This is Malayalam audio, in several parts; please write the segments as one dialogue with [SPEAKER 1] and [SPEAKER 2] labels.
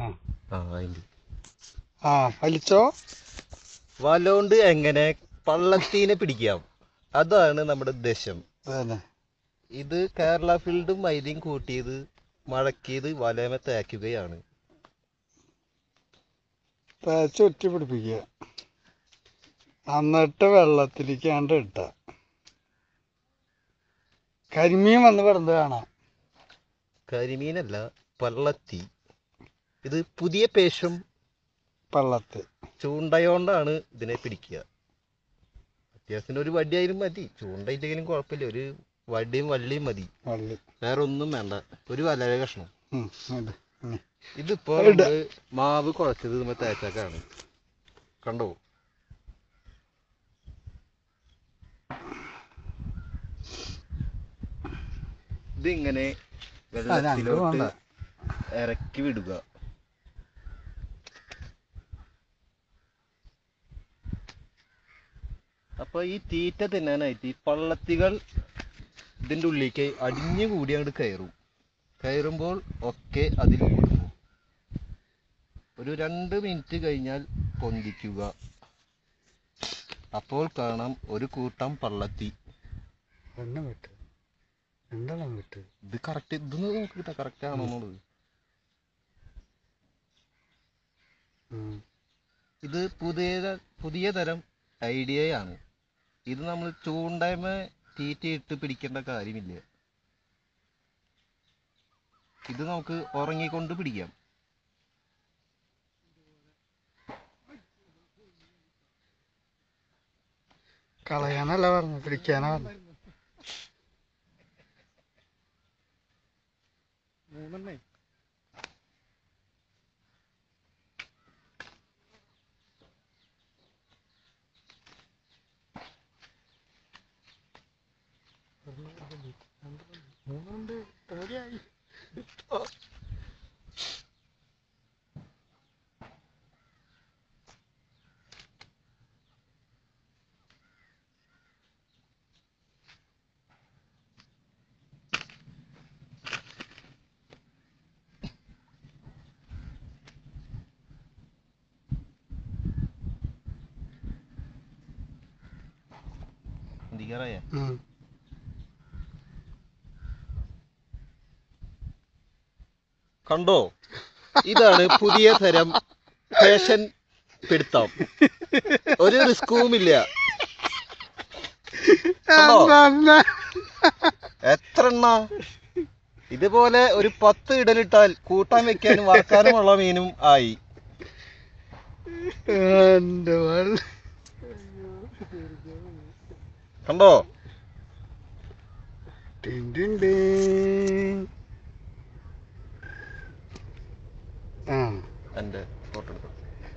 [SPEAKER 1] ആ
[SPEAKER 2] ആ അതിന്റെ
[SPEAKER 1] ആ വലിച്ചോ
[SPEAKER 2] വലോണ്ട് എങ്ങനെ പള്ളത്തീനെ പിടിക്കാം അതാണ് നമ്മുടെ ഉദ്ദേശം
[SPEAKER 1] അതന്നെ
[SPEAKER 2] ഇത് കേരള ഫീൽഡും മൈദയും കൂട്ടിയത് മഴക്കിയത് വലയമ തേക്കുകയാണ്
[SPEAKER 1] തേച്ച് ഒറ്റി പിടിപ്പിക്കുക എന്നിട്ട് വെള്ളത്തിലേക്കാണ്ട് ഇട്ട കരിമീൻ വന്ന് വെറുതെ കാണാം
[SPEAKER 2] കരിമീനല്ല പള്ളത്തി ഇത് പുതിയ പേശം
[SPEAKER 1] പള്ളത്ത്
[SPEAKER 2] ചൂണ്ടയോണ്ടാണ് ഇതിനെ പിടിക്കുക അത്യാവശ്യത്തിന് ഒരു വടിയായാലും മതി ചൂണ്ടയില്ലെങ്കിലും കുഴപ്പമില്ല ഒരു വടിയും വള്ളിയും മതി
[SPEAKER 1] വള്ളി
[SPEAKER 2] വേറെ ഒന്നും വേണ്ട ഒരു വലയ കഷ്ണം
[SPEAKER 1] ഉം, ഇട്. ഉം.
[SPEAKER 2] ഇതിപ്പോ
[SPEAKER 1] ഇട്.
[SPEAKER 2] നമ്മള് മാവ് കുഴച്ചത് നമ്മൾ തേച്ചാക്കാണ് കണ്ടോ ഇതിങ്ങനെ
[SPEAKER 1] ആ, ഞങ്ങൾക്ക്
[SPEAKER 2] വെള്ളത്തിലോട്ട്
[SPEAKER 1] വേണ്ട.
[SPEAKER 2] ഇറക്കി വിടുക അപ്പൊ ഈ തീറ്റ തിന്നാനായിട്ട് ഈ പള്ളത്തികൾ ഇതിന്റെ ഉള്ളിലേക്ക് അടിഞ്ഞു കൂടി അങ്ങോട്ട് കയറും കയറുമ്പോൾ ഒക്കെ അതിൽ കുടുങ്ങും ഒരു രണ്ട് മിനിറ്റ് കഴിഞ്ഞാൽ പൊന്തിക്കുക അപ്പോൾ കാണാം ഒരു കൂട്ടം പള്ളത്തി
[SPEAKER 1] എണ്ണം വിട്ട് രണ്ടെണ്ണം വിട്ട്
[SPEAKER 2] ഇത് കറക്റ്റ് ഇതൊന്ന് നോക്കിട്ടാ കറക്റ്റ് ആണോ എന്നുള്ളത്
[SPEAKER 1] ഉം.
[SPEAKER 2] ഇത് പുതിയ പുതിയ തരം ഐഡിയയാണ് ഇത് നമ്മൾ ചൂണ്ടയമ തീറ്റയിട്ട് പിടിക്കേണ്ട കാര്യമില്ല ഇത് നമുക്ക് ഉറങ്ങിക്കൊണ്ട് പിടിക്കാം
[SPEAKER 1] കളയാനല്ല പറഞ്ഞു പിടിക്കാനാ പറഞ്ഞു
[SPEAKER 2] എന്തിക്കാറായ
[SPEAKER 1] ഉം.
[SPEAKER 2] കണ്ടോ ഇതാണ് പുതിയ തരം ഫാഷൻ പിടുത്തം ഒരു റിസ്കും ഇല്ല കണ്ടോ?
[SPEAKER 1] അതന്നെ.
[SPEAKER 2] എത്ര എണ്ണ ഇതുപോലെ ഒരു പത്ത് ഇടലിട്ടാൽ കൂട്ടാൻ വെക്കാനും വറക്കാനുമുള്ള മീനും ആയി
[SPEAKER 1] എന്റെ വള്ള
[SPEAKER 2] കണ്ടോ
[SPEAKER 1] ടിൻ ടിൻ ടിൻ. ആ
[SPEAKER 2] എന്റെ ഫോട്ടോ എടുത്തു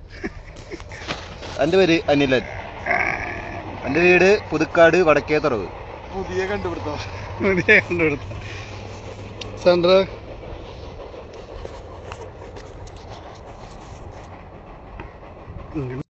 [SPEAKER 2] എന്റെ പേര് അനിലൻ എന്റെ വീട് പുതുക്കാട് വടക്കേത്തറവ്
[SPEAKER 1] പുതിയ കണ്ടുപിടുത്തം പുതിയ കണ്ടുപിടുത്തം സെൻട്രൽ